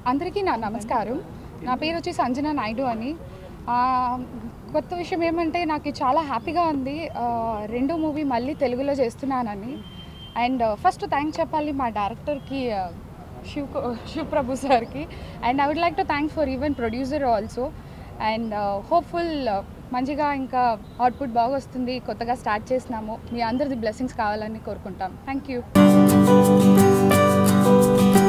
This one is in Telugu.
అందరికీ నా నమస్కారం నా పేరు వచ్చి సంజన నాయుడు అని ఆ, కొత్త విషయం ఏమంటే నాకు చాలా హ్యాపీగా ఉంది ఆ, రెండో మూవీ మళ్ళీ తెలుగులో చేస్తున్నానని అండ్ ఫస్ట్ థ్యాంక్స్ చెప్పాలి మా డైరెక్టర్కి శివ్ శివ్ ప్రభు సార్కి and I would like to thanks for even producer also and hopeful మంచిగా ఇంకా అవుట్పుట్ బాగా వస్తుంది కొత్తగా స్టార్ట్ చేసినాము మీ అందరిది బ్లెస్సింగ్స్ కావాలని కోరుకుంటాం థ్యాంక్ యూ